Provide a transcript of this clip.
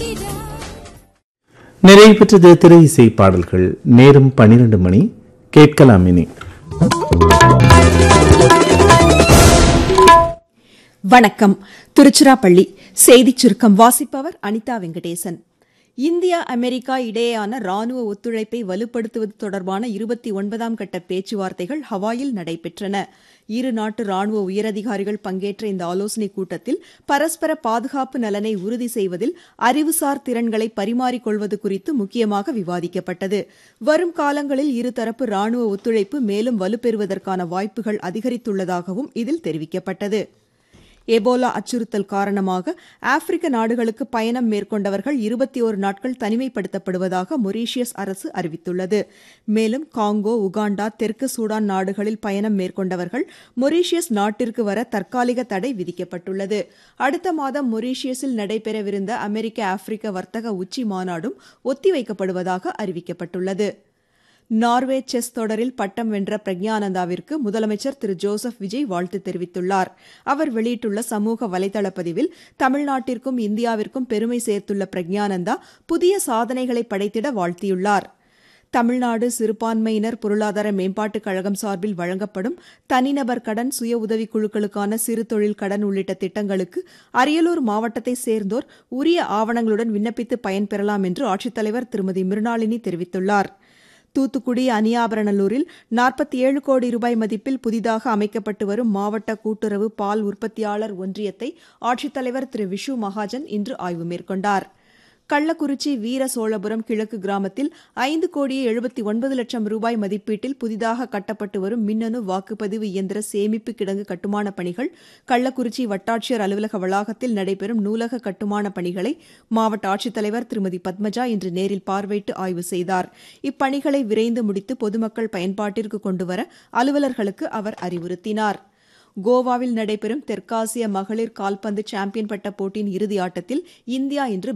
நிறைவு பெற்றது திரை இசை பாடல்கள் நேரம் பன்னிரண்டு மணி கேட்கலாம் இனி வணக்கம் திருச்சிராப்பள்ளி செய்திச் சுருக்கம் வாசிப்பவர் அனிதா வெங்கடேசன் இந்தியா அமெரிக்கா இடையேயான ராணுவ ஒத்துழைப்பை வலுப்படுத்துவது தொடர்பான இருபத்தி ஒன்பதாம் கட்ட பேச்சுவார்த்தைகள் ஹவாயில் நடைபெற்றன இரு நாட்டு ராணுவ உயரதிகாரிகள் பங்கேற்ற இந்த ஆலோசனைக் கூட்டத்தில் பரஸ்பர பாதுகாப்பு நலனை உறுதி செய்வதில் அறிவுசார் திறன்களை பரிமாறிக்கொள்வது குறித்து முக்கியமாக விவாதிக்கப்பட்டது வரும் காலங்களில் இருதரப்பு ராணுவ ஒத்துழைப்பு மேலும் வலுப்பெறுவதற்கான வாய்ப்புகள் அதிகரித்துள்ளதாகவும் இதில் தெரிவிக்கப்பட்டது எபோலா அச்சுறுத்தல் காரணமாக ஆப்பிரிக்க நாடுகளுக்கு பயணம் மேற்கொண்டவர்கள் இருபத்தி ஒரு நாட்கள் தனிமைப்படுத்தப்படுவதாக மொரீஷியஸ் அரசு அறிவித்துள்ளது மேலும் காங்கோ உகாண்டா தெற்கு சூடான் நாடுகளில் பயணம் மேற்கொண்டவர்கள் மொரீஷியஸ் நாட்டிற்கு வர தற்காலிக தடை விதிக்கப்பட்டுள்ளது அடுத்த மாதம் மொரீஷியஸில் நடைபெறவிருந்த அமெரிக்க ஆப்பிரிக்க வர்த்தக உச்சி மாநாடும் ஒத்திவைக்கப்படுவதாக அறிவிக்கப்பட்டுள்ளது நார்வே செஸ் தொடரில் பட்டம் வென்ற பிரக்ஞானந்தாவிற்கு முதலமைச்சர் திரு ஜோசப் விஜய் வாழ்த்து தெரிவித்துள்ளார் அவர் வெளியிட்டுள்ள சமூக வலைதள பதிவில் தமிழ்நாட்டிற்கும் இந்தியாவிற்கும் பெருமை சேர்த்துள்ள பிரக்ஞானந்தா புதிய சாதனைகளை படைத்திட வாழ்த்தியுள்ளார் தமிழ்நாடு சிறுபான்மையினர் பொருளாதார மேம்பாட்டுக் கழகம் சார்பில் வழங்கப்படும் தனிநபர் கடன் சுய உதவிக் குழுக்களுக்கான சிறு தொழில் கடன் உள்ளிட்ட திட்டங்களுக்கு அரியலூர் மாவட்டத்தைச் சேர்ந்தோர் உரிய ஆவணங்களுடன் விண்ணப்பித்து பயன்பெறலாம் என்று ஆட்சித்தலைவர் திருமதி மிருணாளினி தெரிவித்துள்ளார் தூத்துக்குடி அனியாபரணலூரில் நாற்பத்தி ஏழு கோடி ரூபாய் மதிப்பில் புதிதாக அமைக்கப்பட்டு வரும் மாவட்ட கூட்டுறவு பால் உற்பத்தியாளர் ஒன்றியத்தை ஆட்சித்தலைவர் திரு விஷு மகாஜன் இன்று ஆய்வு மேற்கொண்டார் கள்ளக்குறிச்சி வீர சோழபுரம் கிழக்கு கிராமத்தில் ஐந்து கோடியே எழுபத்தி ஒன்பது லட்சம் ரூபாய் மதிப்பீட்டில் புதிதாக கட்டப்பட்டு வரும் மின்னணு வாக்குப்பதிவு இயந்திர சேமிப்பு கிடங்கு கட்டுமான பணிகள் கள்ளக்குறிச்சி வட்டாட்சியர் அலுவலக வளாகத்தில் நடைபெறும் நூலக கட்டுமான பணிகளை மாவட்ட ஆட்சித்தலைவர் திருமதி பத்மஜா இன்று நேரில் பார்வையிட்டு ஆய்வு செய்தார் இப்பணிகளை விரைந்து முடித்து பொதுமக்கள் பயன்பாட்டிற்கு கொண்டுவர அலுவலர்களுக்கு அவர் அறிவுறுத்தினார் கோவாவில் நடைபெறும் தெற்காசிய மகளிர் கால்பந்து சாம்பியன் பட்ட போட்டியின் இறுதி ஆட்டத்தில் இந்தியா இன்று